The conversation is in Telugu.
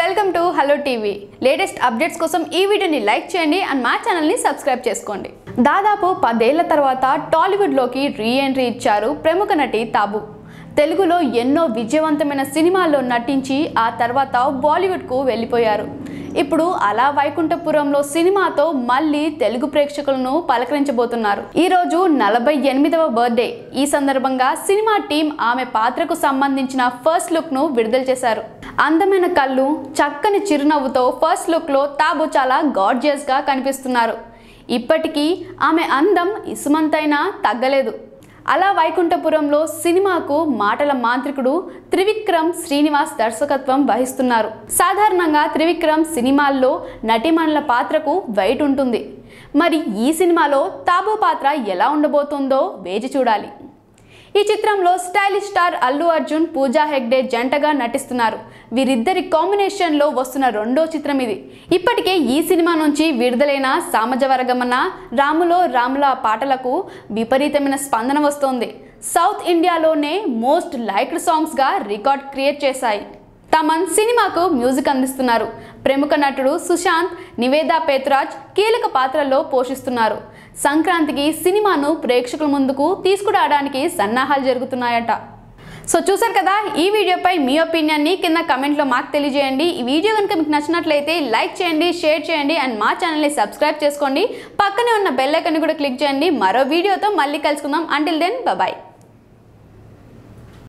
welcome to hello TV latest updates కోసం ఈ వీడియోని లైక్ చేయండి అండ్ మా ఛానల్ని సబ్స్క్రైబ్ చేసుకోండి దాదాపు పదేళ్ల తర్వాత టాలీవుడ్లోకి రీ ఎంట్రీ ఇచ్చారు ప్రముఖ నటి తాబు తెలుగులో ఎన్నో విజయవంతమైన సినిమాల్లో నటించి ఆ తర్వాత బాలీవుడ్కు వెళ్ళిపోయారు ఇప్పుడు అలా వైకుంఠపురంలో సినిమాతో మళ్ళీ తెలుగు ప్రేక్షకులను పలకరించబోతున్నారు ఈ రోజు నలభై ఎనిమిదవ బర్త్డే ఈ సందర్భంగా సినిమా టీం ఆమె పాత్రకు సంబంధించిన ఫస్ట్ లుక్ ను విడుదల చేశారు అందమైన కళ్ళు చక్కని చిరునవ్వుతో ఫస్ట్ లుక్ లో తాబు చాలా గార్జియస్ గా కనిపిస్తున్నారు ఇప్పటికీ ఆమె అందం ఇసుమంతైనా తగ్గలేదు అలా వైకుంఠపురంలో సినిమాకు మాటల మాంత్రికుడు త్రివిక్రమ్ శ్రీనివాస్ దర్శకత్వం వహిస్తున్నారు సాధారణంగా త్రివిక్రమ్ సినిమాల్లో నటిమణుల పాత్రకు వెయిట్ ఉంటుంది మరి ఈ సినిమాలో తాబో పాత్ర ఎలా ఉండబోతుందో వేచి చూడాలి ఈ చిత్రంలో స్టైలిష్ స్టార్ అల్లు అర్జున్ పూజా హెగ్డే జంటగా నటిస్తున్నారు వీరిద్దరి కాంబినేషన్లో వస్తున్న రెండో చిత్రం ఇది ఇప్పటికే ఈ సినిమా నుంచి విడుదలైన సామజవరగమన రాములో రాముల పాటలకు విపరీతమైన స్పందన వస్తోంది సౌత్ ఇండియాలోనే మోస్ట్ లైక్డ్ సాంగ్స్గా రికార్డ్ క్రియేట్ చేశాయి తమన్ సినిమాకు మ్యూజిక్ అందిస్తున్నారు ప్రముఖ నటుడు సుశాంత్ నివేదా పేతురాజ్ కీలక పాత్రల్లో పోషిస్తున్నారు సంక్రాంతికి సినిమాను ప్రేక్షకుల ముందుకు తీసుకురావడానికి సన్నాహాలు జరుగుతున్నాయట సో చూసారు కదా ఈ వీడియోపై మీ ఒపీనియన్ని కింద కమెంట్లో మాకు తెలియజేయండి ఈ వీడియో కనుక మీకు నచ్చినట్లయితే లైక్ చేయండి షేర్ చేయండి అండ్ మా ఛానల్ని సబ్స్క్రైబ్ చేసుకోండి పక్కనే ఉన్న బెల్ ఐకాన్ని కూడా క్లిక్ చేయండి మరో వీడియోతో మళ్ళీ కలుసుకుందాం అంటిల్ దెన్ బాయ్